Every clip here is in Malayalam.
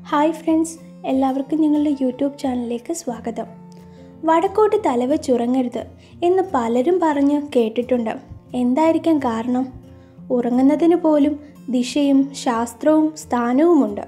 ഹായ് ഫ്രണ്ട്സ് എല്ലാവർക്കും ഞങ്ങളുടെ യൂട്യൂബ് ചാനലിലേക്ക് സ്വാഗതം വടക്കോട്ട് തലവെച്ചുറങ്ങരുത് എന്ന് പലരും പറഞ്ഞ് കേട്ടിട്ടുണ്ട് എന്തായിരിക്കാം കാരണം ഉറങ്ങുന്നതിന് പോലും ദിശയും ശാസ്ത്രവും സ്ഥാനവുമുണ്ട്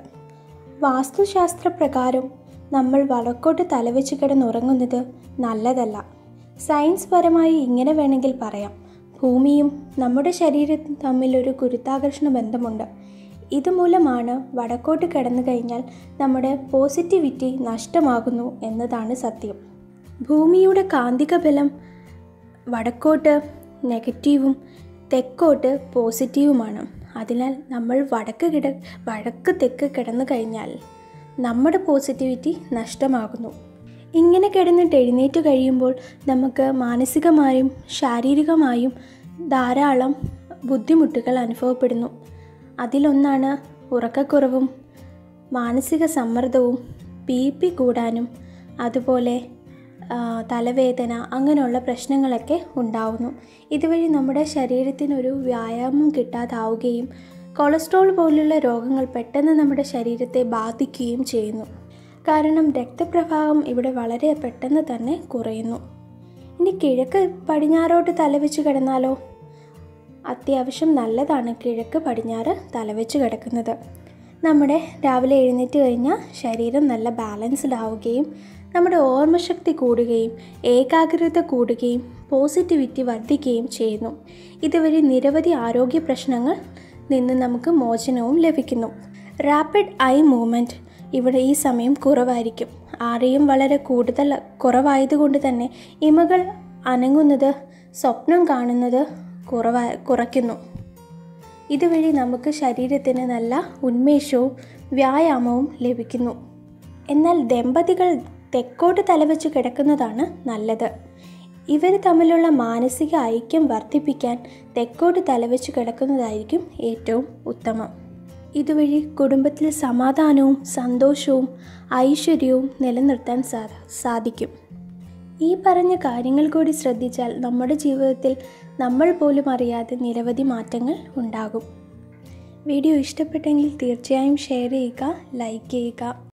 വാസ്തുശാസ്ത്രപ്രകാരം നമ്മൾ വടക്കോട്ട് തലവെച്ച് കിടന്നുറങ്ങുന്നത് നല്ലതല്ല സയൻസ് പരമായി ഇങ്ങനെ വേണമെങ്കിൽ പറയാം ഭൂമിയും നമ്മുടെ ശരീരവും തമ്മിലൊരു ഗുരുത്വാകർഷണ ബന്ധമുണ്ട് ഇതുമൂലമാണ് വടക്കോട്ട് കിടന്നു കഴിഞ്ഞാൽ നമ്മുടെ പോസിറ്റിവിറ്റി നഷ്ടമാകുന്നു എന്നതാണ് സത്യം ഭൂമിയുടെ കാന്തിക ബലം വടക്കോട്ട് നെഗറ്റീവും തെക്കോട്ട് പോസിറ്റീവുമാണ് അതിനാൽ നമ്മൾ വടക്ക് കിട വടക്ക് തെക്ക് കിടന്നു കഴിഞ്ഞാൽ നമ്മുടെ പോസിറ്റിവിറ്റി നഷ്ടമാകുന്നു ഇങ്ങനെ കിടന്നിട്ട് എഴുന്നേറ്റ് കഴിയുമ്പോൾ നമുക്ക് മാനസികമായും ശാരീരികമായും ധാരാളം ബുദ്ധിമുട്ടുകൾ അനുഭവപ്പെടുന്നു അതിലൊന്നാണ് ഉറക്കക്കുറവും മാനസിക സമ്മർദ്ദവും ബി പി കൂടാനും അതുപോലെ ആ, തലവേദന അങ്ങനെയുള്ള പ്രശ്നങ്ങളൊക്കെ ഉണ്ടാവുന്നു ഇതുവഴി നമ്മുടെ ശരീരത്തിനൊരു വ്യായാമം കിട്ടാതാവുകയും കൊളസ്ട്രോൾ പോലുള്ള രോഗങ്ങൾ പെട്ടെന്ന് നമ്മുടെ ശരീരത്തെ ബാധിക്കുകയും ചെയ്യുന്നു കാരണം രക്തപ്രവാഹം ഇവിടെ വളരെ പെട്ടെന്ന് തന്നെ കുറയുന്നു ഇനി കിഴക്ക് പടിഞ്ഞാറോട്ട് തലവെച്ച് കിടന്നാലോ അത്യാവശ്യം നല്ലതാണ് കിഴക്ക് പടിഞ്ഞാറ് തലവെച്ച് കിടക്കുന്നത് നമ്മുടെ രാവിലെ എഴുന്നേറ്റ് കഴിഞ്ഞാൽ ശരീരം നല്ല ബാലൻസ്ഡ് ആവുകയും നമ്മുടെ ഓർമ്മശക്തി കൂടുകയും ഏകാഗ്രത കൂടുകയും പോസിറ്റിവിറ്റി വർദ്ധിക്കുകയും ചെയ്യുന്നു ഇതുവഴി നിരവധി ആരോഗ്യ പ്രശ്നങ്ങൾ നിന്ന് നമുക്ക് മോചനവും ലഭിക്കുന്നു റാപ്പിഡ് ഐ മൂവ്മെൻറ്റ് ഇവിടെ ഈ സമയം കുറവായിരിക്കും ആരെയും വളരെ കൂടുതൽ കുറവായതുകൊണ്ട് തന്നെ ഇമകൾ അനങ്ങുന്നത് സ്വപ്നം കാണുന്നത് കുറവാ കുറയ്ക്കുന്നു ഇതുവഴി നമുക്ക് ശരീരത്തിന് നല്ല ഉന്മേഷവും വ്യായാമവും ലഭിക്കുന്നു എന്നാൽ ദമ്പതികൾ തെക്കോട്ട് തലവെച്ച് കിടക്കുന്നതാണ് നല്ലത് ഇവർ തമ്മിലുള്ള മാനസിക ഐക്യം വർദ്ധിപ്പിക്കാൻ തെക്കോട്ട് തലവെച്ച് കിടക്കുന്നതായിരിക്കും ഏറ്റവും ഉത്തമം ഇതുവഴി കുടുംബത്തിൽ സമാധാനവും സന്തോഷവും ഐശ്വര്യവും നിലനിർത്താൻ സാ സാധിക്കും ഈ പറഞ്ഞ കാര്യങ്ങൾ കൂടി ശ്രദ്ധിച്ചാൽ നമ്മുടെ ജീവിതത്തിൽ നമ്മൾ പോലും അറിയാതെ നിരവധി മാറ്റങ്ങൾ ഉണ്ടാകും വീഡിയോ ഇഷ്ടപ്പെട്ടെങ്കിൽ തീർച്ചയായും ഷെയർ ചെയ്യുക ലൈക്ക് ചെയ്യുക